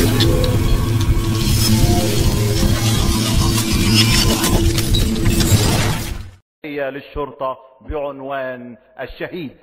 للشرطة بعنوان الشهيد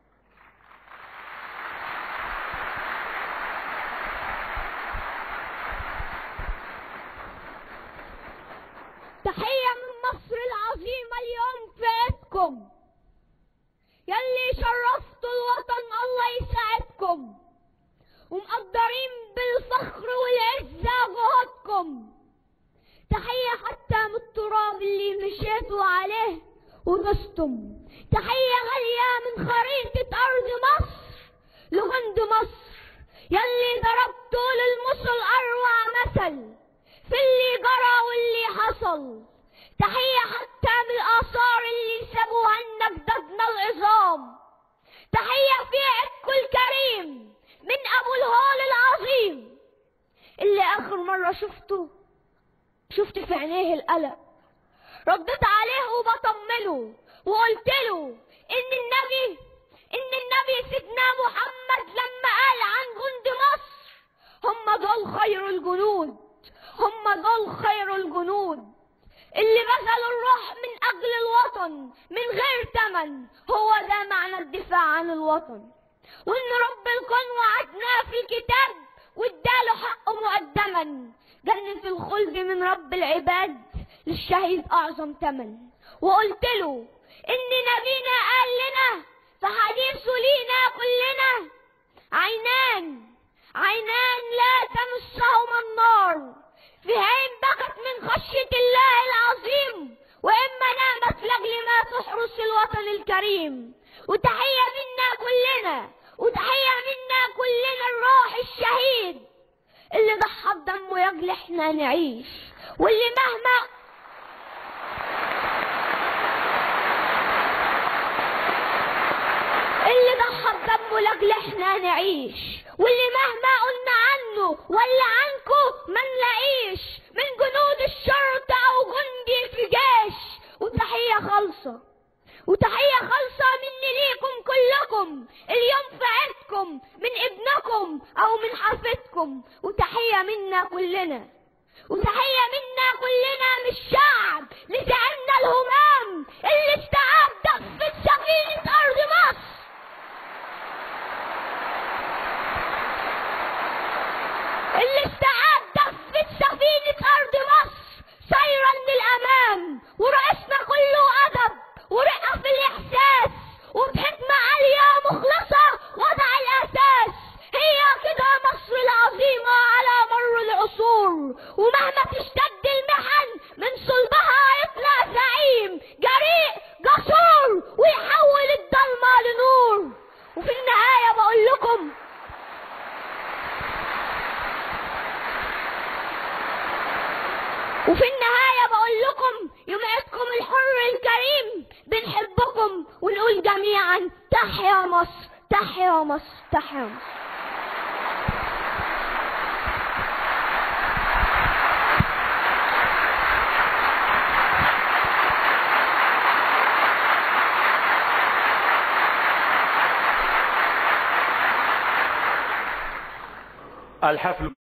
تحية من مصر العظيمة اليوم في ايدكم يلي شرفتوا الوطن الله يسعدكم ومقدرين بالفخر والعزة جهودكم تحية حتى من التراب اللي مشيتوا عليه ودستم تحية غالية من خريطة أرض مصر لغند مصر يلي ضربتوا للمصر أروع مثل في اللي جرى واللي حصل تحية حتى من الآثار اللي سابوها لنا جدادنا العظام تحية في عيدكم الكريم من أبو الهول العظيم اللي آخر مرة شفته شفت في عينيه القلق رديت عليه وبطمنه وقلت له ان النبي ان النبي سيدنا محمد لما قال عن جند مصر هم دول خير الجنود هم دول خير الجنود اللي بذلوا الروح من اجل الوطن من غير تمن هو ده معنى الدفاع عن الوطن وان رب الكون وعدناه في الكتاب واداله حقه مقدما جنة الخلد من رب العباد للشهيد أعظم تمن وقلت له إن نبينا قال لنا في حديثه لينا كلنا عينان عينان لا تمسهما النار في عين بكت من خشية الله العظيم وإما نامت لأجل ما تحرس الوطن الكريم وتحية منا كلنا وتحية منا كلنا الروح الشهيد اللي ضحى بدمه يجل احنا نعيش واللي مهما اللي ضحى بدمه لاجل احنا نعيش واللي مهما قلنا عنه ولا عنكو ما نلاقيش من جنود الشرطة او جندي في جيش وتحية خالصة وتحية خالصة مني ليكم كلكم اليوم في عيدكم من ابنكم او من حفيدكم وتحية منا كلنا وتحية منا كلنا من الشعب لسعدنا الهمام اللي استعاد دفة سفينة أرض مصر اللي استعاد دفة سفينة أرض مصر سيرا للأمام ورئيسنا كله أدب ورقة في الإحساس وبحكمة عالية مخلصة وضع الأساس هي كده مصر العظيمة على مر العصور ومهما تشتد المحن من صلبها يطلع زعيم جريء جسور ويحول الضلمة لنور وفي النهاية بقول لكم وفي النهاية بقول لكم يوم عيدكم الحر الكريم بنحبكم ونقول جميعا تحيا مصر تحيا مصر تحيا مصر الحفل